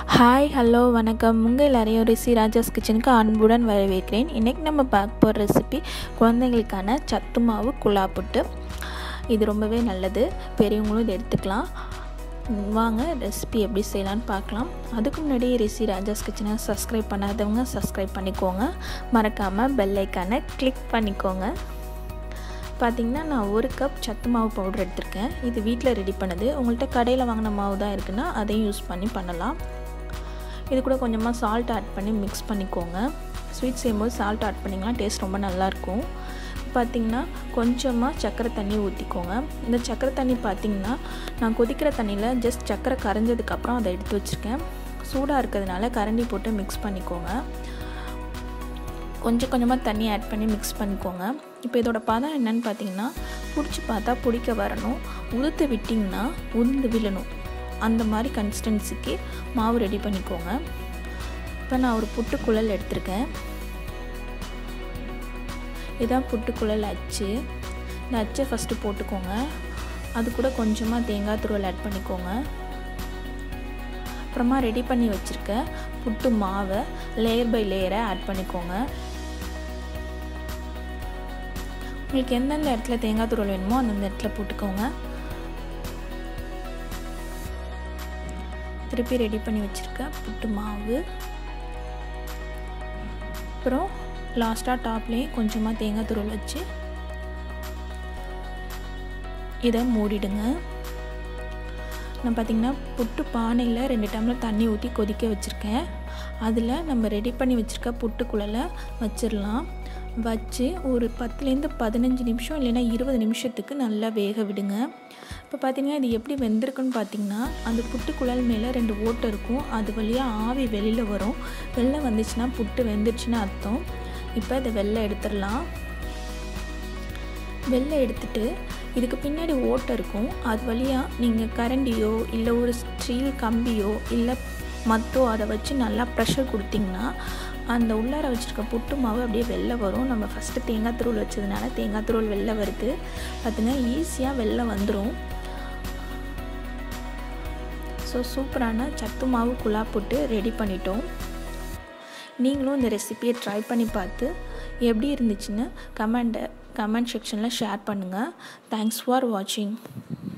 hi hello வணக்கம் உங்கள் எல்லாரையும் ரிசி ராஜாஸ் கிச்சனுக்கு அன்புடன் வரவேற்கிறேன் இன்றைக்கி நம்ம பார்க்க போகிற ரெசிபி குழந்தைங்களுக்கான சத்து மாவு குழா புட்டு இது ரொம்பவே நல்லது பெரியவங்களும் இதை எடுத்துக்கலாம் வாங்க ரெசிபி எப்படி செய்யலான்னு பார்க்கலாம் அதுக்கு முன்னாடி ரிசி ராஜாஸ் கிச்சனை சப்ஸ்கிரைப் பண்ணாதவங்க சப்ஸ்கிரைப் பண்ணிக்கோங்க மறக்காமல் பெல்லைக்கானை கிளிக் பண்ணிக்கோங்க பார்த்திங்கன்னா நான் ஒரு கப் சத்து மாவு பவுடர் எடுத்திருக்கேன் இது வீட்டில் ரெடி பண்ணது உங்கள்கிட்ட கடையில் வாங்கின மாவு தான் இருக்குன்னா அதையும் யூஸ் பண்ணி பண்ணலாம் இது கூட கொஞ்சமாக சால்ட் ஆட் பண்ணி மிக்ஸ் பண்ணிக்கோங்க ஸ்வீட் செய்யும்போது சால்ட் ஆட் பண்ணிங்கன்னா டேஸ்ட் ரொம்ப நல்லாயிருக்கும் பார்த்திங்கன்னா கொஞ்சமாக சர்க்கரை தண்ணி ஊற்றிக்கோங்க இந்த சர்க்கரை தண்ணி பார்த்திங்கன்னா நான் கொதிக்கிற தண்ணியில் ஜஸ்ட் சர்க்கரை கரைஞ்சதுக்கப்புறம் அதை எடுத்து வச்சுருக்கேன் சூடாக இருக்கிறதுனால கரண்டி போட்டு மிக்ஸ் பண்ணிக்கோங்க கொஞ்சம் கொஞ்சமாக தண்ணி ஆட் பண்ணி மிக்ஸ் பண்ணிக்கோங்க இப்போ இதோட பதம் என்னன்னு பார்த்தீங்கன்னா பிடிச்சி பார்த்தா பிடிக்க வரணும் உதுத்து விட்டிங்கன்னா உளுந்து விழணும் அந்த மாதிரி கன்சிஸ்டன்சிக்கு மாவு ரெடி பண்ணிக்கோங்க இப்போ நான் ஒரு புட்டுக்குழல் எடுத்திருக்கேன் இதான் புட்டுக்குழல் அச்சு இந்த அச்சை ஃபஸ்ட்டு போட்டுக்கோங்க அது கூட கொஞ்சமாக தேங்காய் துருவல் ஆட் பண்ணிக்கோங்க அப்புறமா ரெடி பண்ணி வச்சுருக்க புட்டு மாவை லேயர் பை லேயராக ஆட் பண்ணிக்கோங்க உங்களுக்கு எந்தெந்த இடத்துல தேங்காய் துருவல் வேணுமோ அந்தந்த இடத்துல போட்டுக்கோங்க திருப்பி ரெடி பண்ணி வச்சுருக்க புட்டு மாவு அப்புறம் லாஸ்ட்டாக டாப்லேயும் கொஞ்சமாக தேங்காய் துருவல் வச்சு இதை மூடிடுங்க நான் பார்த்திங்கன்னா புட்டு பானையில் ரெண்டு டம்ளர் தண்ணி ஊற்றி கொதிக்க வச்சுருக்கேன் அதில் நம்ம ரெடி பண்ணி வச்சுருக்க புட்டுக்குழலை வச்சிடலாம் வச்சு ஒரு பத்துலேருந்து பதினஞ்சு நிமிஷம் இல்லைன்னா இருபது நிமிஷத்துக்கு நல்லா வேக விடுங்க இப்போ பார்த்திங்கன்னா இது எப்படி வெந்திருக்குன்னு பார்த்திங்கன்னா அந்த புட்டுக்குழல் மேலே ரெண்டு ஓட்டை இருக்கும் அது வழியாக ஆவி வெளியில் வரும் வெளில வந்துச்சுன்னா புட்டு வெந்துருச்சுன்னு அர்த்தம் இப்போ இதை வெளில எடுத்துடலாம் வெளில எடுத்துட்டு இதுக்கு பின்னாடி ஓட்டை இருக்கும் அது வழியாக நீங்கள் கரண்டியோ இல்லை ஒரு ஸ்டீல் கம்பியோ இல்லை மத்தோ அதை வச்சு நல்லா ப்ரெஷர் கொடுத்திங்கன்னா அந்த உள்ளார வச்சுருக்க புட்டு மாவு அப்படியே வெளில வரும் நம்ம ஃபஸ்ட்டு தேங்காய் துருவல் வச்சதுனால தேங்காய் துருவல் வெளில வருது பார்த்திங்கன்னா ஈஸியாக வெளில வந்துடும் ஸோ சூப்பரான சத்து மாவு குழா புட்டு ரெடி பண்ணிட்டோம் நீங்களும் இந்த ரெசிபியை ட்ரை பண்ணி பார்த்து எப்படி இருந்துச்சுன்னு கமெண்ட்டை கமெண்ட் செக்ஷனில் ஷேர் பண்ணுங்கள் தேங்க்ஸ் ஃபார் வாட்சிங்